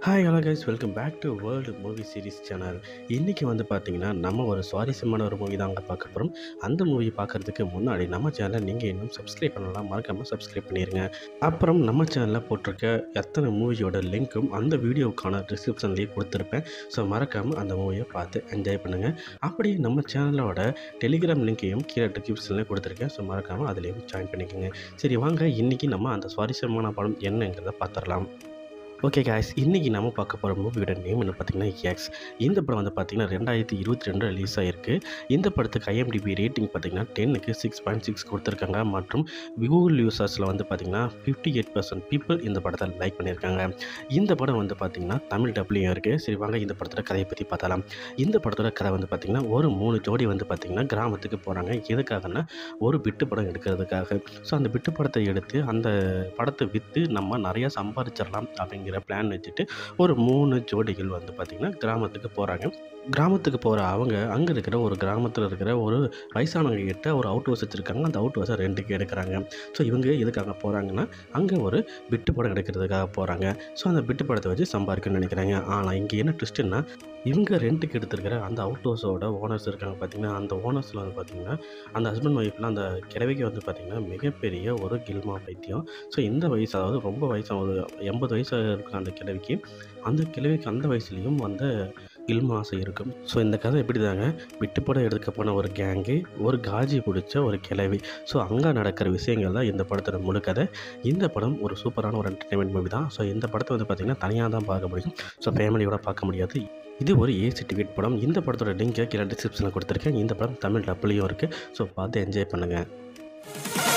hi hello guys welcome back to world movie series channel இன்றைக்கி வந்து பார்த்தீங்கன்னா நம்ம ஒரு சுவாரஸ்யமான ஒரு மூவி தாங்க பார்க்க போகிறோம் அந்த மூவி பார்க்குறதுக்கு முன்னாடி நம்ம சேனலை நீங்கள் இன்னும் சப்ஸ்கிரைப் பண்ணலாம் மறக்காமல் சப்ஸ்கிரைப் பண்ணிடுங்க அப்புறம் நம்ம சேனலில் போட்டிருக்க எத்தனை மூவியோட லிங்க்கும் அந்த வீடியோவுக்கான டிஸ்கிரிப்ஷன்லேயே கொடுத்துருப்பேன் ஸோ மறக்காமல் அந்த மூவியை பார்த்து என்ஜாய் பண்ணுங்கள் அப்படியே நம்ம சேனலோட டெலிகிராம் லிங்க்கையும் கீழே டிஸ்கிரிப்ஷனில் கொடுத்துருக்கேன் ஸோ மறக்காமல் அதுலேயும் ஜாயின் பண்ணிக்கோங்க சரி வாங்க இன்றைக்கி நம்ம அந்த சுவாரஸ்யமான படம் என்னங்கிறத பார்த்துடலாம் ஓகே காய்ஸ் இன்றைக்கி நம்ம பார்க்க போகிற மூவியோட நேம் என்ன பார்த்தீங்கன்னா எக்ஸ் இந்த படம் வந்து பார்த்தீங்கன்னா ரெண்டாயிரத்தி இருபத்தி ரெண்டு ரிலீஸ் ஆகிருக்கு இந்த படத்துக்கு ஐஎம்டிபி ரேட்டிங் பார்த்தீங்கன்னா டென்னுக்கு சிக்ஸ் பாயிண்ட் சிக்ஸ் கொடுத்துருக்காங்க மற்றும் கூகுள் யூசர்ஸில் வந்து பார்த்தீங்கன்னா ஃபிஃப்டி எயிட் பர்சன்ட் பீப்புள் இந்த படத்தை லைக் பண்ணியிருக்காங்க இந்த படம் வந்து பார்த்தீங்கன்னா தமிழ் டப்லையும் இருக்குது சரி வாங்க இந்த படத்தோட கதையை பற்றி பார்த்தலாம் இந்த படத்தோட கதை வந்து பார்த்தீங்கன்னா ஒரு மூணு ஜோடி வந்து பார்த்தீங்கன்னா கிராமத்துக்கு போகிறாங்க எதுக்காகன்னா ஒரு பிட்டு படம் எடுக்கிறதுக்காக ஸோ அந்த பிட்டு படத்தை எடுத்து அந்த படத்தை விற்று நம்ம நிறையா சம்பாதிச்சிடலாம் அப்படிங்கிற பிளான் வச்சுட்டு ஒரு மூணு ஜோடிகள் வந்து பார்த்திங்கன்னா கிராமத்துக்கு போகிறாங்க கிராமத்துக்கு போகிற அவங்க அங்கே இருக்கிற ஒரு கிராமத்தில் இருக்கிற ஒரு வயசானவங்க கிட்ட ஒரு அவுட் ஹவுஸ் வச்சுருக்காங்க அந்த அவுட் ஹவுஸை ரெண்டுக்கு எடுக்கிறாங்க ஸோ இவங்க எதுக்காக போகிறாங்கன்னா அங்கே ஒரு பிட்டு படம் எடுக்கிறதுக்காக போகிறாங்க ஸோ அந்த பிட்டு படத்தை வச்சு சம்பாதிக்கணும்னு நினைக்கிறாங்க ஆனால் இங்கே என்ன ட்விஸ்ட்டுன்னா இவங்க ரெண்ட்டுக்கு எடுத்துருக்கிற அந்த அவுட் ஹவுஸோட ஓனர்ஸ் இருக்காங்க பார்த்தீங்கன்னா அந்த ஓனர்ஸில் வந்து பார்த்திங்கன்னா அந்த ஹஸ்பண்ட் ஒய்ஃப்லாம் அந்த கிழவிக்கு வந்து பார்த்திங்கன்னா மிகப்பெரிய ஒரு கில்மா பைத்தியம் ஸோ இந்த வயசு அதாவது ரொம்ப வயசு ஒரு எண்பது வயசு இருக்கிற அந்த கிழவிக்கு அந்த கிழவிக்கு அந்த வயசுலேயும் வந்து கில்மா ஆசை இருக்கும் ஸோ இந்த கதை எப்படி தாங்க விட்டுப்படம் எடுக்க போன ஒரு கேங்கு ஒரு காஜி பிடிச்ச ஒரு கிழவி ஸோ அங்கே நடக்கிற விஷயங்கள் தான் இந்த படத்தோட முழு கதை இந்த படம் ஒரு சூப்பரான ஒரு என்டர்டைன்மெண்ட் மூவி தான் ஸோ இந்த படத்தை வந்து பார்த்திங்கன்னா தனியாக தான் பார்க்க முடியும் ஸோ ஃபேமிலியோட பார்க்க முடியாது இது ஒரு ஏசி டிக்கெட் படம் இந்த படத்தோட லிங்கை கீழே டிஸ்கிரிப்ஷனில் கொடுத்துருக்கேன் இந்த படம் தமிழ் டப்புலையும் இருக்குது ஸோ பார்த்து என்ஜாய் பண்ணுங்கள்